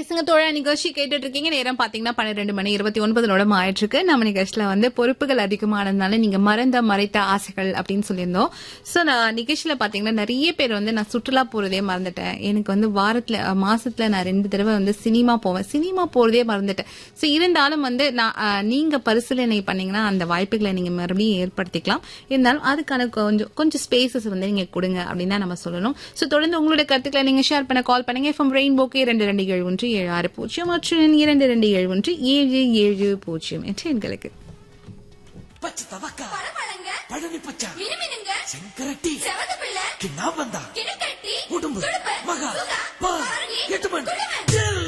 பேசுங்க தோழா நிகழ்ச்சி கேட்டுட்டு இருக்கீங்க நேரம் பாத்தீங்கன்னா பன்னிரெண்டு மணி இருபத்தி ஒன்பதுல ஆயிட்டு இருக்கு நம்ம நிகழ்ச்சியில வந்து பொறுப்புகள் அதிகமானதுனால நீங்க மறந்த மறைத்த ஆசைகள் அப்படின்னு சொல்லியிருந்தோம் சோ நான் நிகழ்ச்சியில பாத்தீங்கன்னா நிறைய பேர் வந்து நான் சுற்றுலா போறதே மறந்துட்டேன் எனக்கு வந்து வாரத்துல அஹ், மாசத்துல நான் ரெண்டு தடவை வந்து சினிமா போவேன் சினிமா போறதே மறந்துட்டேன் சோ இருந்தாலும் வந்து நான் அஹ், நீங்க பரிசீலனை பண்ணீங்கன்னா அந்த வாய்ப்புகளை நீங்க மறுபடியும் ஏற்படுத்திக்கலாம் இருந்தாலும் அதுக்கான கொஞ்சம் கொஞ்சம் ஸ்பேசஸ் வந்து நீங்க கொடுங்க அப்படின்னு தான் நம்ம சொல்லணும் சோ தொடர்ந்து உங்களுடைய கருத்துக்களை நீங்க ஷேர் பண்ண கால் பண்ணுங்க எஃப்எம் ரெயின்போக்கு இரண்டு ரெண்டு ஏழு ஒன்று ஏழு ஆறு பூஜ்ஜியம் மற்றும் இரண்டு ரெண்டு ஏழு ஒன்று ஏழு ஏழு பூஜ்ஜியம் என்ற எண்களுக்கு பச்சை தவக்கா பழங்க பழனி பச்சா மினுமினுங்க செங்கரட்டி செவந்த பிள்ளை கிண்ணாம்பந்தா கிணக்கட்டி உடும்பு துடுப்பு மகா சுகா பா பரணி எட்டுமன் குடுமன் எல்